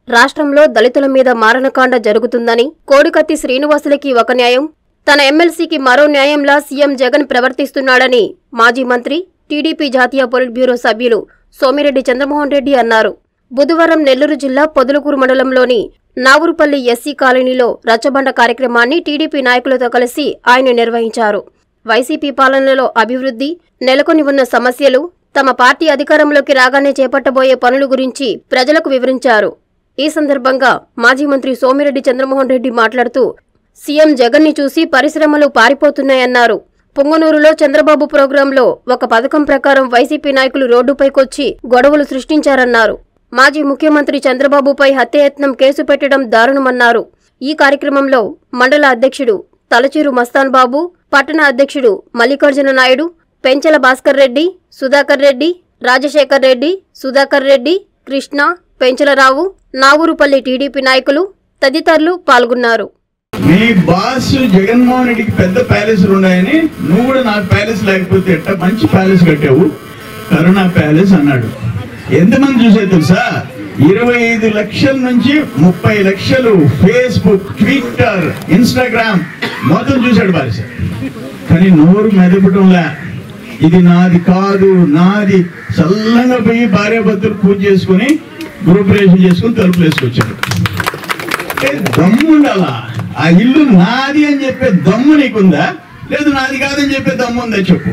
రాష్ట్రంలో దళితుల మీద మారణకాండ జరుగుతుందని కోడికత్తి శ్రీనివాసులకి ఒక న్యాయం తన ఎమ్మెల్సీకి మరో న్యాయంలా సీఎం జగన్ ప్రవర్తిస్తున్నాడని మాజీ మంత్రి టీడీపీ జాతీయ పొలిట్ బ్యూరో సభ్యులు సోమిరెడ్డి చంద్రమోహన్ రెడ్డి అన్నారు బుధవారం నెల్లూరు జిల్లా పొదులుకూరు మండలంలోని నావురుపల్లి ఎస్సీ కాలనీలో రచ్చబండ కార్యక్రమాన్ని టీడీపీ నాయకులతో కలిసి ఆయన నిర్వహించారు వైసీపీ పాలనలో అభివృద్ధి నెలకొని ఉన్న సమస్యలు తమ పార్టీ అధికారంలోకి రాగానే చేపట్టబోయే పనుల గురించి ప్రజలకు వివరించారు ఈ సందర్భంగా మాజీ మంత్రి సోమిరెడ్డి చంద్రమోహన్ రెడ్డి మాట్లాడుతూ సీఎం జగన్ ని చూసి పరిశ్రమలు పారిపోతున్నాయన్నారు పొంగనూరులో చంద్రబాబు ప్రోగ్రాంలో ఒక పథకం ప్రకారం వైసీపీ నాయకులు రోడ్డుపైకొచ్చి గొడవలు సృష్టించారన్నారు మాజీ ముఖ్యమంత్రి చంద్రబాబుపై హత్యయత్నం కేసు పెట్టడం దారుణమన్నారు ఈ కార్యక్రమంలో మండల అధ్యక్షుడు తలచూరు మస్తాన్ బాబు పట్టణ అధ్యక్షుడు మల్లికార్జున నాయుడు పెంచల భాస్కర్ రెడ్డి సుధాకర్ రెడ్డి రాజశేఖర్ రెడ్డి సుధాకర్ రెడ్డి కృష్ణ పెంచలరావు నావూరుపల్లి టీడీపీ నాయకులు తదితరులు పాల్గొన్నారు మీ బాస్ జగన్మోహన్ రెడ్డికి పెద్ద ప్యాలెస్లు ఉన్నాయని నువ్వు కూడా నాకు ప్యాలెస్ లేకపోతే ఎట్ట మంచి ప్యాలెస్ కట్టావు కరుణా ప్యాలెస్ అన్నాడు ఎంతమంది చూసే తెలుసా ఇరవై ఐదు లక్షల నుంచి ముప్పై లక్షలు ఫేస్బుక్ ట్విట్టర్ ఇన్స్టాగ్రామ్ మొత్తం చూశాడు బాలిస కానీ నోరు మెదపటంలే ఇది నాది కాదు నాది చల్లంగా పోయి భార్యాభర్తలు పూజ చేసుకుని గృహప్రవేశం చేసుకుని తలుపులు వేసుకొచ్చాడు అంటే దమ్ము ఉండాలా ఆ ఇల్లు నాది అని చెప్పే దమ్ము నీకుందా లేదు నాది కాదని చెప్పే దమ్ము ఉందా చెప్పు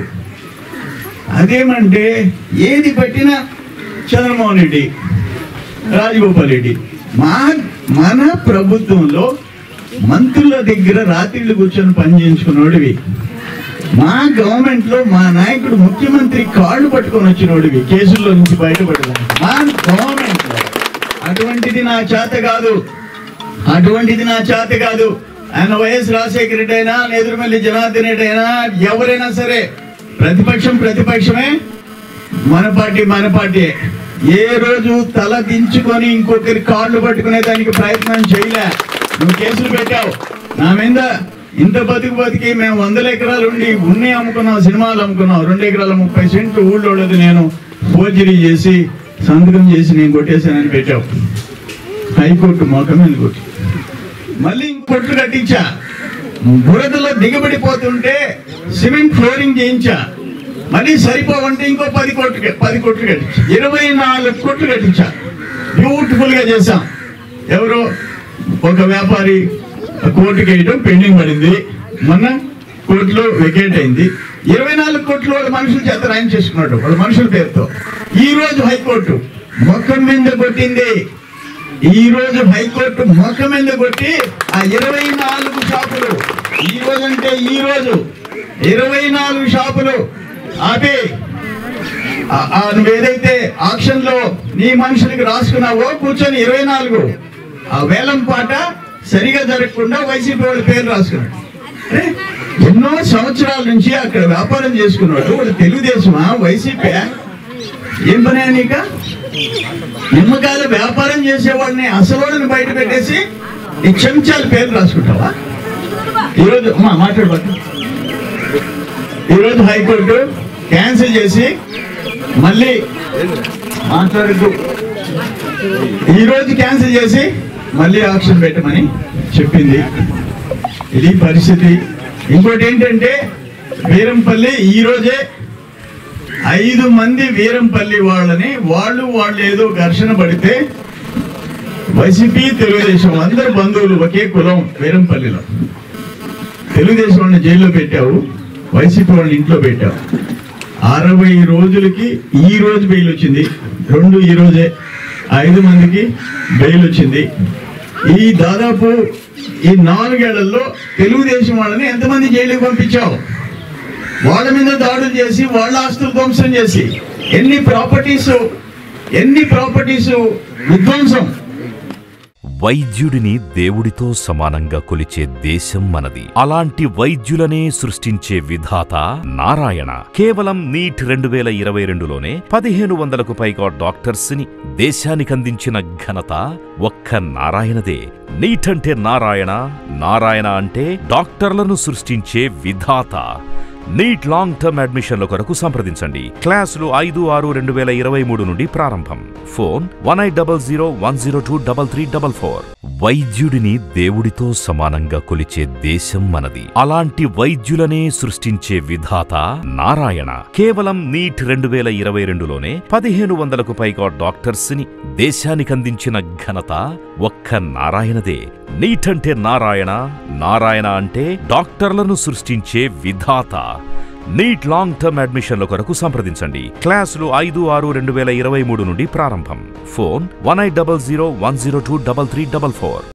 అదేమంటే ఏది పట్టినా చంద్రమోహన్ రెడ్డి రాజగోపాల్ రెడ్డి మా మన ప్రభుత్వంలో మంత్రుల దగ్గర రాత్రిళ్ళు కూర్చొని పని చేయించుకున్నోడివి మా గవర్నమెంట్ లో మా నాయకుడు ముఖ్యమంత్రి కాళ్ళు పట్టుకొని వచ్చినోడివి కేసుల్లో నుంచి బయటపడడానికి మా గవర్నమెంట్ లో అటువంటిది నా చేత కాదు అటువంటిది నా చేత కాదు ఆయన వైఎస్ రాజశేఖర రెడ్డి అయినా నెదురుమల్లి జనార్దన్ రెడ్డి అయినా ఎవరైనా సరే ప్రతిపక్షం ప్రతిపక్షమే మన పార్టీ మన పార్టీ ఏ రోజు తల దించుకొని ఇంకొకరి కాళ్ళు పట్టుకునే దానికి ప్రయత్నం చేయలే నువ్వు కేసులు పెట్టావు నా మీద ఇంత బతుకు బతికి మేము వందల ఎకరాలు ఉండి ఉన్ని అమ్ముకున్నాం సినిమాలు అమ్ముకున్నాం రెండు ఎకరాల ముప్పై సెంట్లు ఊళ్ళోళ్ళది నేను ఫోర్జరీ చేసి సంతకం చేసి నేను కొట్టేశానని పెట్టావు హైకోర్టు మోకం ఎందుకు మళ్ళీ ఇంకొట్లు కట్టించా బురదలో దిగబడిపోతుంటే సిమెంట్ ఫ్లోరింగ్ చేయించా మళ్ళీ సరిపోవంటే ఇంకో పది కోట్లు కట్- పది కోట్లు కట్టించా ఇరవై నాలుగు కోట్లు కట్టించా బ్యూటిఫుల్ గా చేశాం ఎవరో ఒక వ్యాపారి కోర్టుకి వేయడం పెండింగ్ పడింది మొన్న కోర్టులో వెకేట్ అయింది ఇరవై నాలుగు కోట్లు వాళ్ళ మనుషుల చేత రాయం చేసుకున్నాడు వాళ్ళ మనుషుల పేరుతో ఈ రోజు హైకోర్టు మొక్కం మీద కొట్టింది ఈ రోజు హైకోర్టు మొక్క మీద కొట్టి ఆ ఇరవై నాలుగు షాపులు ఈ రోజు అంటే ఈ రోజు ఇరవై నాలుగు షాపులు ఆపి ఆ- ఆ నువ్వు ఏదైతే ఆక్షన్ లో నీ మనుషులకి రాసుకున్నావో కూర్చొని ఇరవై నాలుగు ఆ వేలం పాట సరిగా జరగకుండా వైసీపీ వాళ్ళ పేరు రాసుకున్నాడు అరే, ఎన్నో సంవత్సరాల నుంచి అక్కడ వ్యాపారం చేసుకున్నాడు వాళ్ళు తెలుగుదేశమా వైసీపీ ఏం పని నీక నిమ్మకాయల వ్యాపారం చేసేవాడిని అసలు బయట పెట్టేసి ఈ చెంచాల పేర్లు రాసుకుంటావా ఈరోజు అమ్మా మాట్లాడబట్టు ఈరోజు హైకోర్టు క్యాన్సిల్ చేసి మళ్ళీ మాట్లాడుతూ ఈరోజు క్యాన్సిల్ చేసి మళ్ళీ ఆప్షన్ పెట్టమని చెప్పింది ఇది పరిస్థితి ఇంకోటి ఏంటంటే వీరంపల్లి ఈ రోజే ఐదు మంది వీరంపల్లి వాళ్ళని వాళ్ళు వాళ్ళు ఏదో ఘర్షణ పడితే వైసీపీ తెలుగుదేశం అందరు బంధువులు ఒకే కులం వీరంపల్లిలో తెలుగుదేశం వాళ్ళని జైల్లో పెట్టావు వైసీపీ వాళ్ళని ఇంట్లో పెట్టావు అరవై రోజులకి ఈ రోజు బెయిల్ వచ్చింది రెండు ఈ రోజే ఐదు మందికి బెయిల్ వచ్చింది ఈ దాదాపు ఈ నాలుగేళ్లలో తెలుగుదేశం వాళ్ళని ఎంతమంది జైలుకి పంపించావు వాళ్ళ మీద దాడులు చేసి వాళ్ళ ఆస్తులు ధ్వంసం చేసి ఎన్ని ప్రాపర్టీస్ ఎన్ని ప్రాపర్టీస్ విధ్వంసం వైద్యుడిని దేవుడితో సమానంగా కొలిచే దేశం మనది అలాంటి వైద్యులనే సృష్టించే విధాత నారాయణ కేవలం నీట్ రెండు వేల ఇరవై రెండులోనే పదిహేను వందలకు పైగా డాక్టర్స్ ని దేశానికందించిన ఘనత ఒక్క నారాయణదే నీట్ అంటే నారాయణ నారాయణ అంటే డాక్టర్లను సృష్టించే విధాత నీట్ లాంగ్ టర్మ్ అడ్మిషన్ల కొరకు సంప్రదించండి క్లాసులు ఐదు ఆరు రెండు వేల ఇరవై మూడు నుండి ప్రారంభం phone one eight double zero one zero two double three double four వైద్యుడిని దేవుడితో సమానంగా కొలిచే దేశం మనది అలాంటి వైద్యులనే సృష్టించే విధాత నారాయణ కేవలం నీట్ రెండు వేల ఇరవై రెండులోనే పదిహేను వందలకు పైగా డాక్టర్స్ ని దేశానికందించిన ఘనత ఒక్క నారాయణదే నీట్ అంటే నారాయణ నారాయణ అంటే డాక్టర్లను సృష్టించే విధాత నీట్ లాంగ్ టర్మ్ అడ్మిషన్ల కొరకు సంప్రదించండి క్లాసులు ఐదు ఆరు రెండు వేల ఇరవై మూడు నుండి ప్రారంభం phone one eight double zero one zero two double three double four